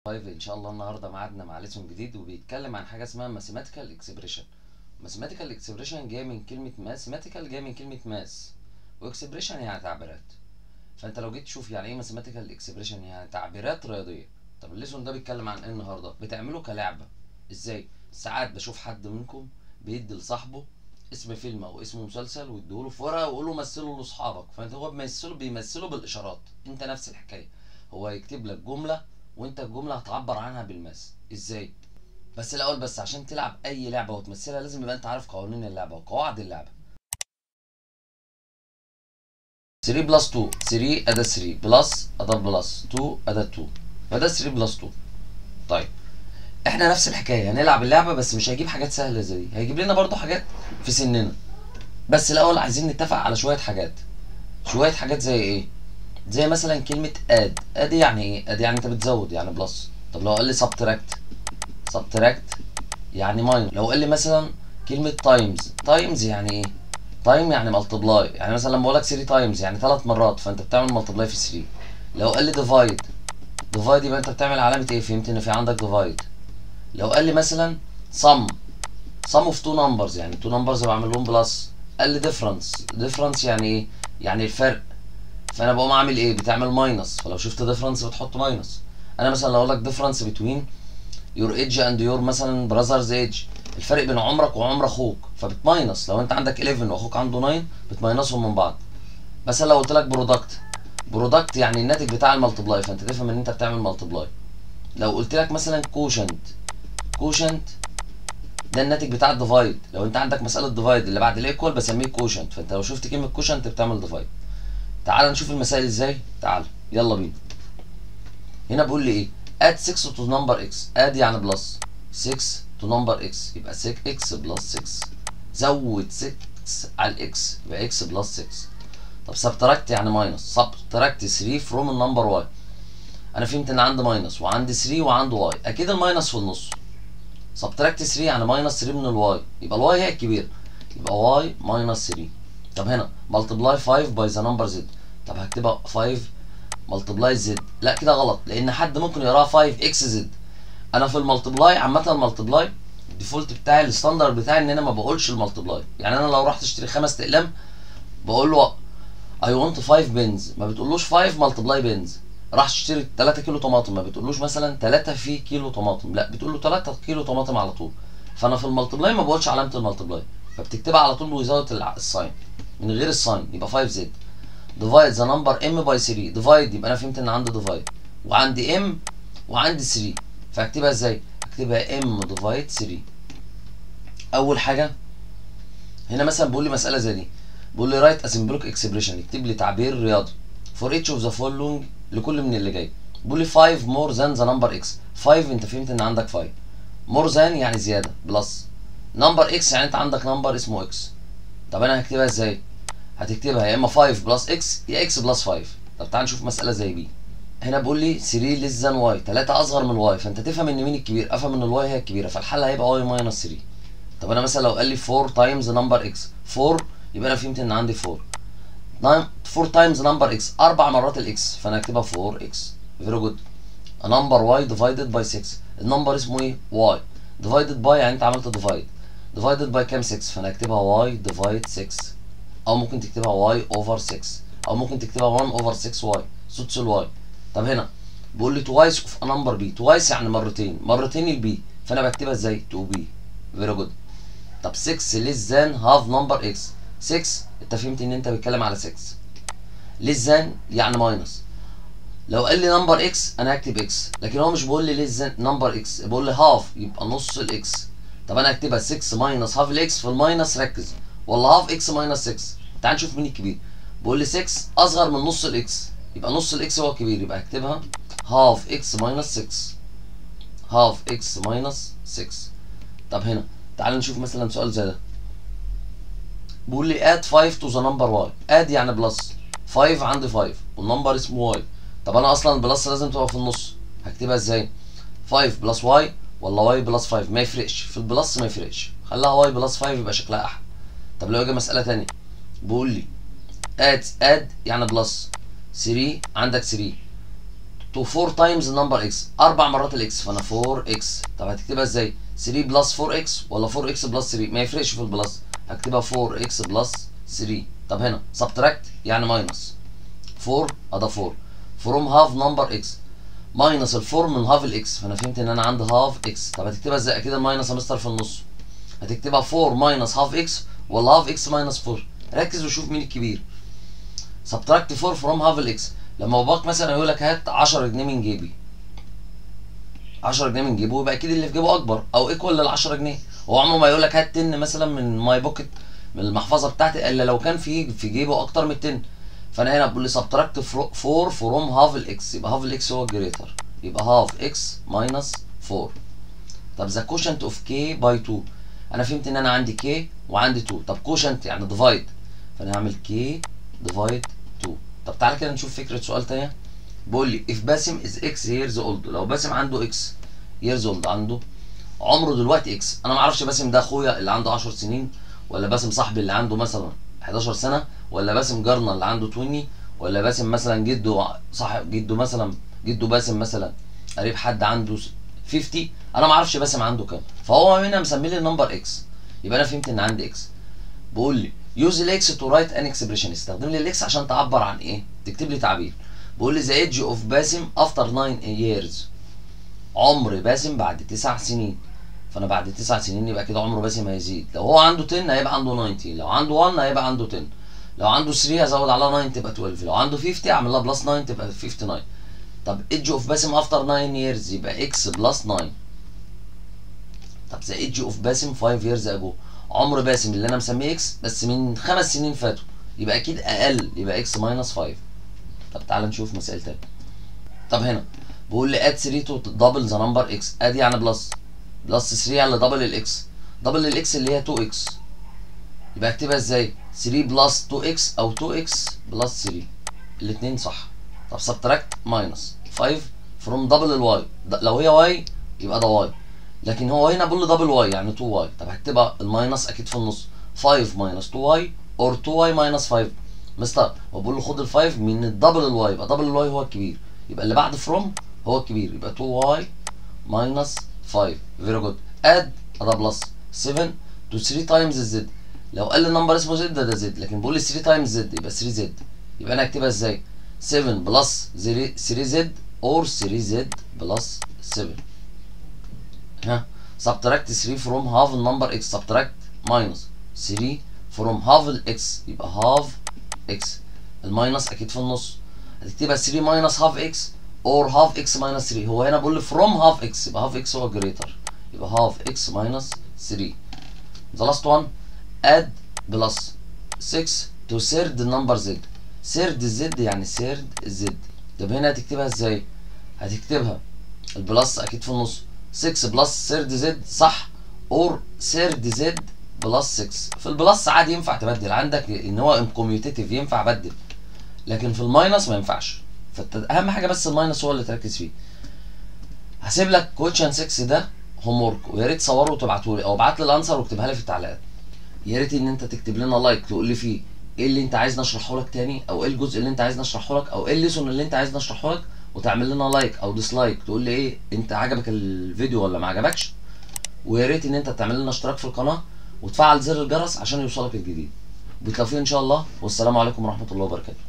5 ان شاء الله النهارده ميعادنا مع ليسون جديد وبيتكلم عن حاجه اسمها ماثيماتيكال اكسبريشن ماثيماتيكال اكسبريشن جاي من كلمه ماثيماتيكال جاي من كلمه ماس واكسبريشن يعني تعبيرات فانت لو جيت تشوف يعني ايه ماثيماتيكال اكسبريشن يعني تعبيرات رياضيه طب الليسون ده بيتكلم عن ايه النهارده بتعمله كلعبه ازاي ساعات بشوف حد منكم بيدي لصاحبه اسم فيلم او اسم مسلسل ويديهوله في ورقه ويقول له مثله لاصحابك فانت هو بيمثله بيمثله بالاشارات انت نفس الحكايه هو يكتب لك جمله وانت الجمله هتعبر عنها بالماس ازاي بس الاول بس عشان تلعب اي لعبه وتمثلها لازم يبقى انت عارف قوانين اللعبه وقواعد اللعبه 3 بلس 2 3 اداه 3 بلس اداه بلس 2 اداه 2 فده 3 بلس 2 طيب احنا نفس الحكايه هنلعب اللعبه بس مش هيجيب حاجات سهله زي دي هيجيب لنا برضو حاجات في سننا بس الاول عايزين نتفق على شويه حاجات شويه حاجات زي ايه زي مثلا كلمه اد اد يعني ايه اد يعني انت بتزود يعني بلس طب لو قال لي سبتراكت سبتراكت يعني ماين لو قال لي مثلا كلمه تايمز تايمز يعني ايه تايم يعني ملتبلاي يعني مثلا لما بقول لك 3 تايمز يعني ثلاث مرات فانت بتعمل ملتبلاي في 3 لو قال لي ديفايد ديفايد يبقى انت بتعمل علامه ايه فهمت ان في عندك ديفايد لو قال لي مثلا sum sum of two numbers يعني two numbers بعمل لهم بلس قال لي difference difference يعني ايه يعني الفرق فانا بقوم اعمل ايه بتعمل ماينس فلو شفت difference بتحط ماينس انا مثلا لو اقول لك difference between your age and your مثلا brother's age الفرق بين عمرك وعمر اخوك فبتماينس لو انت عندك 11 واخوك عنده 9 بتماينسهم من بعض مثلا لو قلت لك برودكت برودكت يعني الناتج بتاع الملتبلاي فانت تفهم ان انت بتعمل ملتبلاي لو قلت لك مثلا كوشنت كوشنت ده الناتج بتاع الديفايد لو انت عندك مساله ديفايد اللي بعد الايكوال بسميه كوشنت فانت لو شفت كلمه كوشنت بتعمل ديفايد تعال نشوف المسائل ازاي تعال يلا بينا هنا بيقول لي ايه add 6 to number x add يعني بلس 6 to number x يبقى 6 x بلس 6 زود 6 على الاكس يبقى x بلس 6 طب سبتراكت يعني ماينس سبتراكت 3 فروم النمبر واي انا فهمت ان عندي ماينس وعندي 3 وعنده واي اكيد الماينس في النص سبتراكت 3 يعني ماينس 3 من الواي يبقى الواي هي الكبيره يبقى واي ماينس 3 طب هنا ملتبلاي 5 باي ذا نمبر زد طب هكتبها 5 ملتبلاي زد لا كده غلط لان حد ممكن يقراها 5 اكس زد انا في الملتبلاي عامه الملتبلاي الديفولت بتاعي الستاندرد بتاعي ان انا ما بقولش الملتبلاي يعني انا لو رحت اشتري خمس اقلام بقول له اي ونت 5 بنز ما بتقولوش 5 ملتبلاي بنز راح تشتري 3 كيلو طماطم ما بتقولوش مثلا 3 في كيلو طماطم لا بتقول له 3 كيلو طماطم على طول فانا في الملتبلاي ما بقولش علامه الملتبلاي فبتكتبها على طول بوزاوت الساين من غير الساين يبقى 5 زد ديفايد ذا نمبر ام باي 3 ديفايد يبقى انا فهمت ان عندي ديفايد وعندي ام وعندي 3 فاكتبها ازاي اكتبها ام ديفايد 3 اول حاجه هنا مثلا بيقول لي مساله زي دي بيقول لي رايت اسمبلوك اكسبريشن يكتب لي تعبير رياضي فور each اوف ذا following لكل من اللي جاي بيقول لي 5 مور ذان ذا نمبر اكس 5 انت فهمت ان عندك 5 مور ذان يعني زياده بلس نمبر اكس يعني انت عندك نمبر اسمه اكس طب انا هكتبها ازاي هتكتبها يا اما 5 بلس اكس يا اكس بلس 5 طب تعال نشوف مساله زي بي هنا بيقول لي 3 ليس ذان واي 3 اصغر من الواي فانت تفهم ان مين الكبير افهم ان الواي هي الكبيره فالحل هيبقى واي ماينس 3 طب انا مثلا لو قال لي 4 تايمز نمبر اكس 4 يبقى انا فهمت ان عندي 4 4 تايمز نمبر اكس اربع مرات الاكس فانا هكتبها 4 اكس فيري جود نمبر واي ديفايدد باي 6 النمبر اسمه ايه واي ديفايدد باي يعني انت عملت ديفايد ديفايدد باي كام 6 فانا هكتبها واي ديفايد 6 او ممكن تكتبها واي اوفر 6 او ممكن تكتبها 1 اوفر 6 واي سدس الواي طب هنا بيقول لي توايس اوف نمبر بي توايس يعني مرتين مرتين البي فانا بكتبها ازاي 2 بي فيري جود طب 6 ليس ذان هاف نمبر اكس 6 انت فهمت ان انت بتتكلم على 6 ليس ذان يعني ماينس لو قال لي نمبر اكس انا هكتب اكس لكن هو مش بيقول لي ليس ذان نمبر اكس بيقول لي هاف يبقى نص الاكس طب انا هكتبها 6 ماينس هاف الاكس في الماينس ركز ولا هاف اكس ماينس 6 تعال نشوف مين الكبير بيقول لي 6 اصغر من نص الاكس يبقى نص الاكس هو الكبير يبقى هكتبها هاف اكس ماينس 6 هاف اكس ماينس 6 طب هنا تعال نشوف مثلا سؤال زي ده بيقول لي اد 5 تو ذا نمبر واي اد يعني بلس 5 عندي 5 والنمبر اسمه واي طب انا اصلا البلس لازم تبقى في النص هكتبها ازاي 5 بلس واي ولا واي بلس 5 ما يفرقش في البلس ما يفرقش خليها واي بلس 5 يبقى شكلها احلى طب لو اجي مساله ثانيه بيقول لي اد اد يعني بلس 3 عندك 3 تو 4 تايمز النمبر اكس اربع مرات الاكس فانا 4 اكس طب هتكتبها ازاي 3 بلس 4 اكس ولا 4 اكس بلس 3 ما يفرقش في البلس هكتبها 4 اكس بلس 3 طب هنا سبتراكت يعني ماينس 4 ادا 4 فروم هاف نمبر اكس ماينس ال 4 من هاف الاكس فانا فهمت ان انا عندي هاف اكس طب هتكتبها ازاي اكيد الماينس يا مستر في النص هتكتبها 4 ماينس هاف اكس ولا هاف اكس ماينس 4 ركز وشوف مين الكبير سبتراكت 4 فروم هاف الاكس لما باباك مثلا يقول لك هات 10 جنيه من جيبي 10 جنيه من جيبه يبقى اكيد اللي في جيبه اكبر او ايكوال لل 10 جنيه هو عمره ما يقول لك هات 10 مثلا من ماي بوكيت من المحفظه بتاعتي الا لو كان في في جيبه اكتر من 10 فانا هنا بقول لي سبتراكت 4 فروم هاف الاكس يبقى هاف الاكس هو الجريتر يبقى هاف اكس ماينس 4 طب ذا كوشنت اوف كي باي 2 انا فهمت ان انا عندي كي وعندي 2 طب كوشنت يعني ديفايد فانا هعمل كي ديفايد 2 طب تعالى كده نشوف فكره سؤال تانية بيقول لي if باسم is x years old لو باسم عنده x years old عنده عمره دلوقتي x انا ما اعرفش باسم ده اخويا اللي عنده 10 سنين ولا باسم صاحبي اللي عنده مثلا 11 سنه ولا باسم جارنا اللي عنده 20 ولا باسم مثلا جده صاحب جده مثلا جده باسم مثلا قريب حد عنده 50 انا ما اعرفش باسم عنده كام فهو هنا مسمي لي النمبر اكس يبقى انا فهمت ان عندي اكس بقول لي يوز الاكس تو رايت ان اكسبريشن استخدم لي الاكس عشان تعبر عن ايه تكتب لي تعبير بقول لي ذا ايدج اوف باسم افتر 9 years عمر باسم بعد 9 سنين فانا بعد 9 سنين يبقى كده عمره باسم هيزيد لو هو عنده 10 هيبقى عنده 90 لو عنده 1 هيبقى عنده 10 لو عنده 3 هزود عليها 9 تبقى 12 لو عنده 50 اعمل لها بلس 9 تبقى 59 طب ايدج اوف باسم افتر 9 years يبقى اكس بلس 9 طب ذا ايدج اوف باسم 5 years اجو عمر باسم اللي انا مسميه اكس بس من خمس سنين فاتوا يبقى اكيد اقل يبقى اكس ماينس 5 طب تعالى نشوف مسائل تانية طب هنا بيقول لي اد 3 تو دبل ذا نمبر اكس اد يعني بلس بلس 3 يعني دبل الاكس دبل الاكس اللي هي 2 اكس يبقى اكتبها ازاي 3 بلس 2 اكس او 2 اكس بلس 3 الاثنين صح طب سبتراكت ماينس 5 فروم دبل الواي لو هي واي يبقى ده واي لكن هو هنا بيقول لي دبل واي يعني 2 واي طب هكتبها الماينس اكيد في النص 5 ماينس 2 واي اور 2 واي ماينس 5 مستر هو بيقول له خد ال 5 من الدبل الواي يبقى دبل الواي هو الكبير يبقى اللي بعد فروم هو الكبير يبقى 2 واي ماينس 5 فيري جود اد ده بلس 7 تو 3 تايمز الزد لو قال لي النمبر اسمه زد ده ده زد لكن بيقول لي 3 تايمز زد يبقى 3 زد يبقى انا هكتبها ازاي 7 بلس 3 زد اور 3 زد بلس 7 ها subtract 3 from half النمبر x subtract minus 3 from half الاكس يبقى half x الماينس اكيد في النص هتكتبها 3 minus half x or half x minus 3 هو هنا بيقول لي from half x يبقى half x هو greater يبقى half x minus 3 the last one add plus 6 to third number z third z يعني third z طب هنا هتكتبها ازاي هتكتبها البلس اكيد في النص 6 بلس ثيرد زد صح اور ثيرد زد بلس 6 في البلس عادي ينفع تبدل عندك ان هو كوميوتيتيف ينفع بدل لكن في الماينس ما ينفعش فاهم حاجه بس الماينس هو اللي تركز فيه هسيب لك كويشن 6 ده هوم ورك ويا ريت تصوره وتبعته لي او ابعت لي الانسر واكتبها لي في التعليقات يا ريت ان انت تكتب لنا لايك تقول لي فيه ايه اللي انت عايز نشرحه لك تاني او ايه الجزء اللي انت عايز نشرحه لك او ايه الليسون اللي انت عايز نشرحه لك وتعمل لنا لايك او ديسلايك تقول لي ايه انت عجبك الفيديو ولا ما عجبكش ويا ريت ان انت تعمل لنا اشتراك في القناه وتفعل زر الجرس عشان يوصلك الجديد بالتوفيق ان شاء الله والسلام عليكم ورحمه الله وبركاته